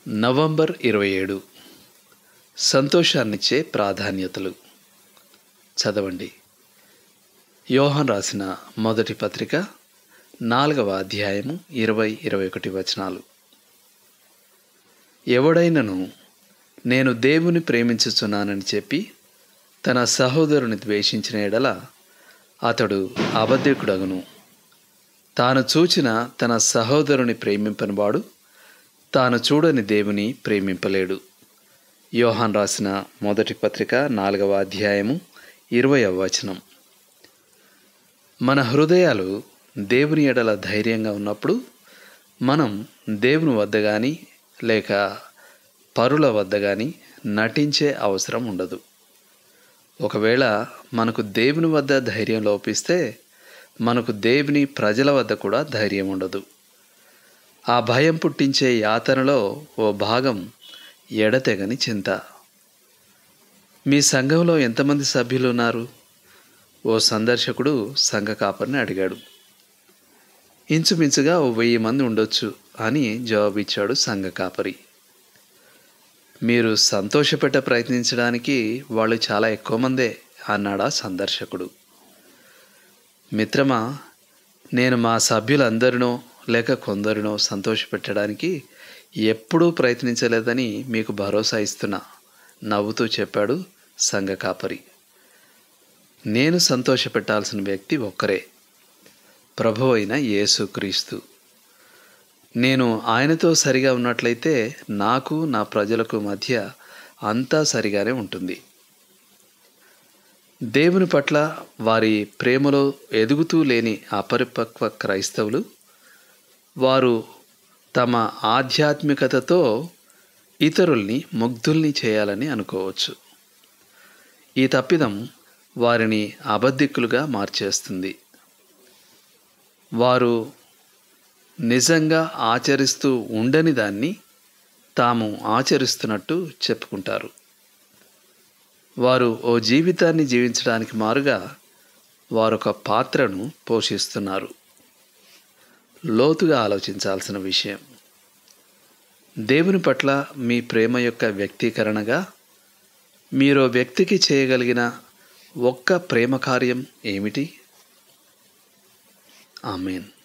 November ఇరవై ఏడు సంతోషాన్నిచ్చే ప్రాధాన్యతలు చదవండి యోహన్ రాసిన మొదటి పత్రిక నాలుగవ అధ్యాయము ఇరవై ఇరవై ఒకటి వచనాలు ఎవడైనను నేను దేవుని ప్రేమించుచున్నానని చెప్పి తన సహోదరుని ద్వేషించిన ఎడల అతడు అబద్ధికుడగును తాను చూచిన తన సహోదరుని ప్రేమింపనివాడు తాను చూడని దేవుని ప్రేమింపలేడు యోహాన్ రాసిన మొదటి పత్రిక నాలుగవ అధ్యాయము ఇరవయవ వచనం మన హృదయాలు దేవుని ఎడల ధైర్యంగా ఉన్నప్పుడు మనం దేవుని వద్ద కానీ లేక పరుల వద్ద కానీ నటించే అవసరం ఉండదు ఒకవేళ మనకు దేవుని వద్ద ధైర్యం లోపిస్తే మనకు దేవుని ప్రజల వద్ద కూడా ధైర్యం ఉండదు ఆ భయం పుట్టించే యాతనలో ఓ భాగం ఎడతెగని చింత మీ సంఘంలో ఎంతమంది సభ్యులు ఉన్నారు ఓ సందర్శకుడు సంఘ కాపరిని అడిగాడు ఇంచుమించుగా ఓ వెయ్యి మంది ఉండొచ్చు అని జవాబిచ్చాడు సంఘ కాపరి మీరు సంతోషపెట్ట ప్రయత్నించడానికి వాళ్ళు చాలా ఎక్కువ మందే అన్నాడా సందర్శకుడు మిత్రమా నేను మా సభ్యులందరినో లేక కొందరినో సంతోషపెట్టడానికి ఎప్పుడూ ప్రయత్నించలేదని మీకు భరోసా ఇస్తున్నా నవ్వుతూ చెప్పాడు సంఘ కాపరి నేను సంతోషపెట్టాల్సిన వ్యక్తి ఒక్కరే ప్రభు అయిన యేసుక్రీస్తు నేను ఆయనతో సరిగా ఉన్నట్లయితే నాకు నా ప్రజలకు మధ్య అంతా సరిగానే ఉంటుంది దేవుని పట్ల వారి ప్రేమలో ఎదుగుతూ లేని అపరిపక్వ క్రైస్తవులు వారు తమ ఆధ్యాత్మికతతో ఇతరుల్ని ముగ్ధుల్ని చేయాలని అనుకోవచ్చు ఈ తప్పిదం వారిని అబద్ధికులుగా మార్చేస్తుంది వారు నిజంగా ఆచరిస్తూ ఉండని దాన్ని తాము ఆచరిస్తున్నట్టు చెప్పుకుంటారు వారు ఓ జీవితాన్ని జీవించడానికి మారుగా వారొక పాత్రను పోషిస్తున్నారు లోతుగా ఆలోచించాల్సిన విషయం దేవుని పట్ల మీ ప్రేమ యొక్క వ్యక్తీకరణగా మీరు వ్యక్తికి చేయగలిగిన ఒక్క ప్రేమ కార్యం ఏమిటి ఆమెన్